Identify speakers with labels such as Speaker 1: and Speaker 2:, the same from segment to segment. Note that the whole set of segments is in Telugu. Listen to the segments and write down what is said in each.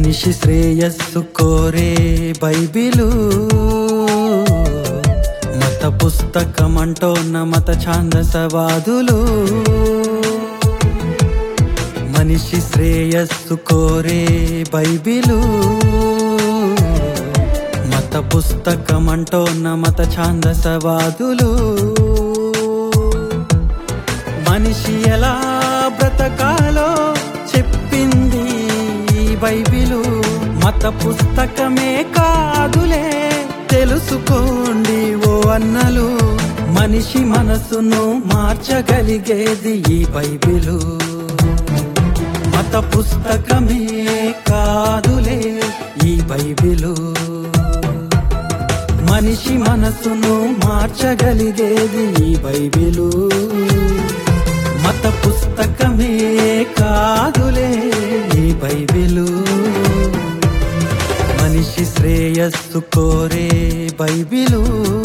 Speaker 1: మనిషి శ్రేయస్సు కోరే బైబిలు మత పుస్తకమంటోన్న మత ఛాందసవాదులు మనిషి శ్రేయస్సు కోరే బైబిలు మత పుస్తకమంటోన్న మత ఛాందసవాదులు మనిషి ఎలా బ్రతకాలో చెప్పింది ఈ బైబిలు మత పుస్తకమే కాదులే తెలుసుకోండి ఓ అన్నలు మనిషి మనసును మార్చగలిగేది ఈ బైబిలు మత పుస్తకమే కాదులే ఈ బైబిలు మనిషి మనసును మార్చగలిగేది ఈ బైబిలు మత పుస్తకమే కాదులే ఈ బైబిలు మనిషి శ్రేయస్సు కోరే బైబిలు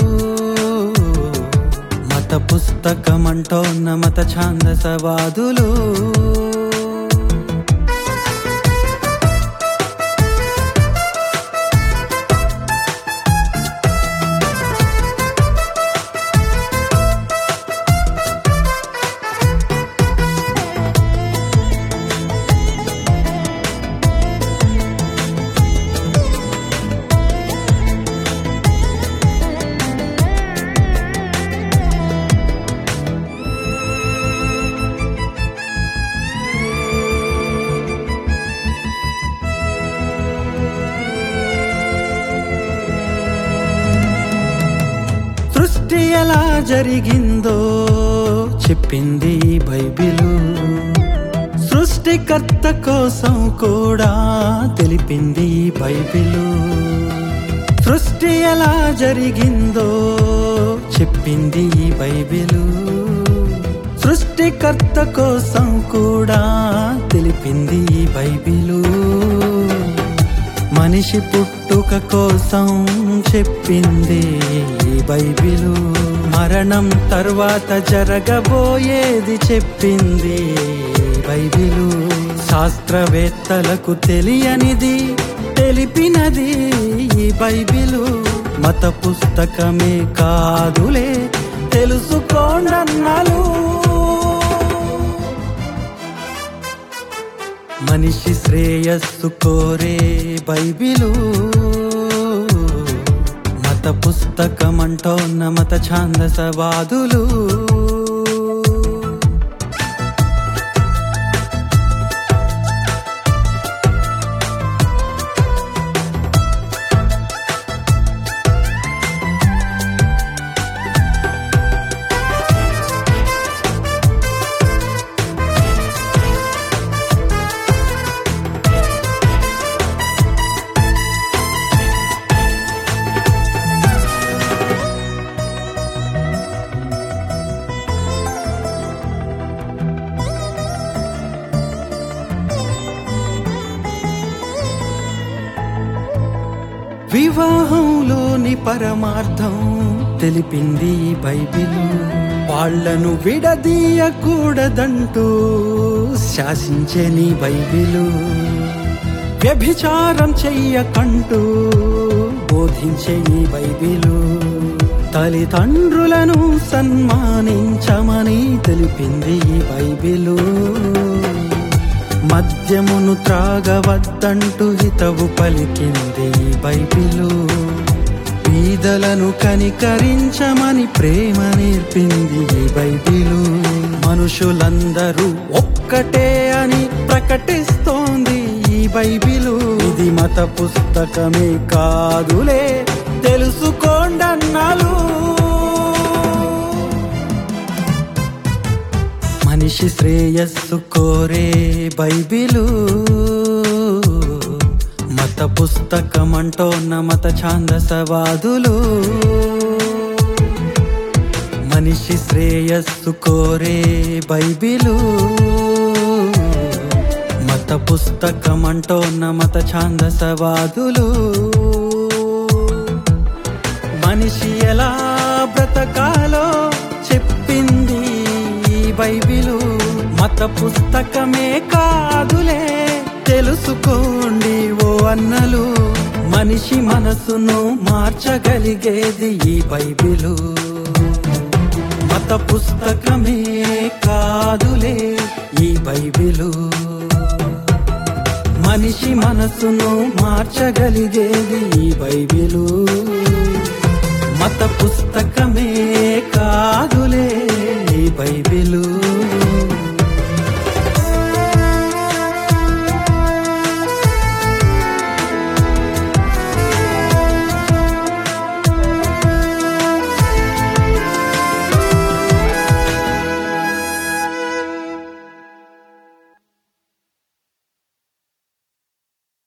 Speaker 1: మత పుస్తకమంటోన్న మత ఛాందసవాదులు సృష్టి ఎలా జరిగిందో చెప్పింది ఈ బైబిలు సృష్టికర్త కోసం కూడా తెలిపింది ఈ బైబిలు సృష్టి ఎలా జరిగిందో చెప్పింది ఈ బైబిలు సృష్టికర్త కోసం కూడా తెలిపింది ఈ బైబిలు మనిషి పుట్టుక కోసం చెప్పింది ఈ బైబిలు మరణం తర్వాత జరగబోయేది చెప్పింది ఈ బైబిలు శాస్త్రవేత్తలకు తెలియనిది తెలిపినది ఈ బైబిలు మత పుస్తకమే కాదులే తెలుసుకోండన్నాలు మనిషి శ్రేయస్సు కోరే బైబిలు మత పుస్తకమంటోన్న మత ఛాందసవాదులు వివాహంలోని పరమార్థం తెలిపింది ఈ బైబిలు వాళ్లను విడదీయకూడదంటూ శాసించే నీ బైబిలు వ్యభిచారం చెయ్యకంటూ బోధించే ఈ బైబిలు తల్లిదండ్రులను సన్మానించమని తెలిపింది ఈ బైబిలు మద్యమును త్రాగవద్దంటూ హితవు పలికింది ఈ బైబిలు పీదలను కనికరించమని ప్రేమ నేర్పింది ఈ బైబిలు మనుషులందరూ ఒక్కటే అని ప్రకటిస్తోంది ఈ బైబిలు ఇది మత పుస్తకమే కాదులే తెలుసుకోండన్నాలు మనిషి శ్రేయస్సు కోరే బైబిలు మత పుస్తకమంటోన్న మత ఛాందసవాదులు మనిషి శ్రేయస్సు కోరే బైబిలు మత పుస్తకమంటోన్న మత ఛాందసవాదులు మనిషి ఎలా బ్రతకాలో చెప్పింది ఈ బైబిలు మత పుస్తకమే కాదులే తెలుసుకోండి ఓ అన్నలు మనిషి మనసును మార్చగలిగేది ఈ బైబిలు మత పుస్తకమే కాదులే ఈ బైబిలు మనిషి మనసును మార్చగలిగేది ఈ బైబిలు మత పుస్తకమే కాదులే ఈ బైబిలు